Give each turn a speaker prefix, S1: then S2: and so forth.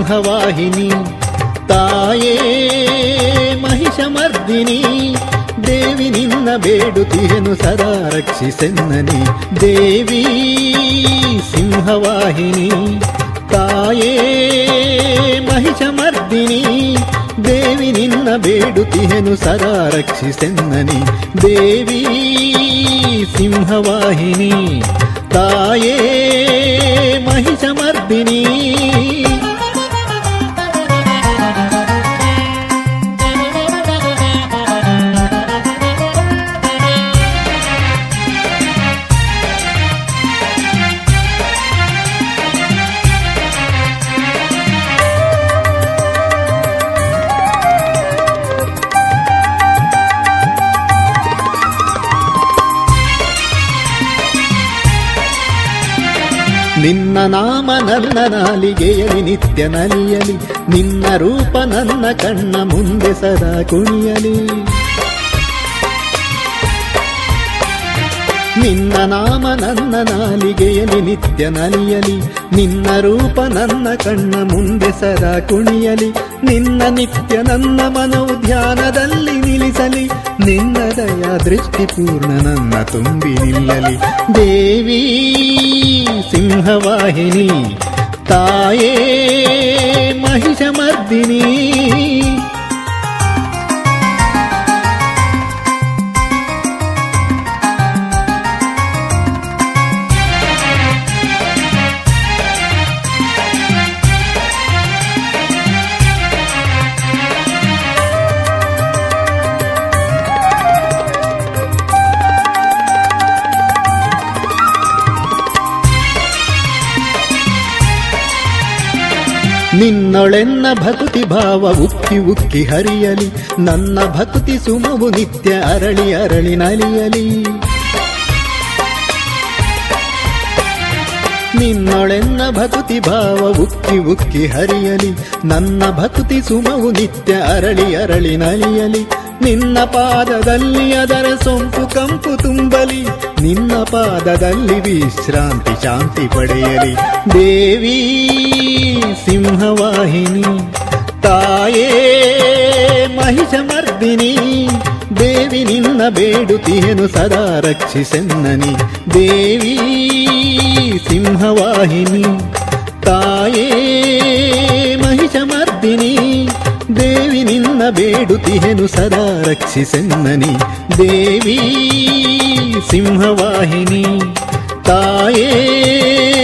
S1: ಸಿಂಹವಾಹಿನಿ ತಾಯೇ ಮಹಿಷಮರ್ದಿನಿ ದೇವಿ ನಿನ್ನ ಬೇಡುತ್ತಿಯನು ಸದಾ ರಕ್ಷಿಸೆನ್ನನಿ ದೇವಿ ಸಿಂಹವಾಹಿನಿ ತಾಯೇ ಮಹಿಷಮರ್ದಿನಿ ದೇವಿ ನಿನ್ನ ಬೇಡುತ್ತಿಯನು ಸದಾ ರಕ್ಷಿಸೆನ್ನನಿ ದೇವಿ ಸಿಂಹವಾಹಿನಿ ತಾಯೇ ಮಹಿಷಮರ್ದಿನಿ ನಿನ್ನ ನಾಮ ನನ್ನ ನಾಲಿಗೆಯಲಿ ನಿತ್ಯ ನಲಿಯಲಿ ನಿನ್ನ ರೂಪ ನನ್ನ ಕಣ್ಣ ಮುಂದೆ ಸದಾ ಕುಣಿಯಲಿ ನಿನ್ನ ನಾಮ ನನ್ನ ನಾಲಿಗೆಯಲಿ ನಿತ್ಯ ನಲಿಯಲಿ ನಿನ್ನ ರೂಪ ನನ್ನ ಕಣ್ಣ ಮುಂದೆ ಸದಾ ಕುಣಿಯಲಿ ನಿನ್ನ ನಿತ್ಯ ನನ್ನ ಮನವು ಧ್ಯಾನದಲ್ಲಿ ನಿಲ್ಲಿಸಲಿ ನಿನ್ನ ದಯ ದೃಷ್ಟಿಪೂರ್ಣ ನನ್ನ ತುಂಬಿ ನಿಲ್ಲಲಿ ದೇವಿ ಸಿಂಹವಾಹಿನಿ ತಾಯೇ ಮಹಿಷಮರ್ದಿನಿ ನಿನ್ನೊಳೆನ್ನ ಭಕ್ತಿ ಭಾವ ಉಕ್ಕಿ ಉಕ್ಕಿ ಹರಿಯಲಿ ನನ್ನ ಭಕ್ತಿ ಸುಮವು ನಿತ್ಯ ಅರಳಿ ಅರಳಿ ನಲಿಯಲಿ ನಿನ್ನೊಳೆನ್ನ ಭಕ್ತಿ ಭಾವ ಉಕ್ಕಿ ಉಕ್ಕಿ ಹರಿಯಲಿ ನನ್ನ ಭಕ್ತಿ ಸುಮವು ನಿತ್ಯ ಅರಳಿ ಅರಳಿ ನಲಿಯಲಿ ನಿನ್ನ ಪಾದದಲ್ಲಿ ಅದರ ಸೊಂಪು ಕಂಪು ತುಂಬಲಿ ನಿನ್ನ ಪಾದದಲ್ಲಿ ವಿಶ್ರಾಂತಿ ಶಾಂತಿ ಪಡೆಯಲಿ ದೇವಿ ಸಿಂಹವಾಹಿನಿ ತಾಯೇ ಮಹಿಷಮರ್ದಿನಿ ದೇವಿ ನಿನ್ನ ಬೇಡುತ್ತಿಯನು ಸದಾ ರಕ್ಷಿಸೆನ್ನನಿ ದೇವಿ ಸಿಂಹವಾಹಿನಿ ತಾಯೇ ಮಹಿಷಮರ್ದಿನಿ ದೇವಿ ನಿನ್ನ ಬೇಡುತ್ತಿಯನು ಸದಾ ರಕ್ಷಿಸೆನ್ನನಿ ದೇವಿ ಸಿಂಹವಾಹಿನಿ ತಾಯೇ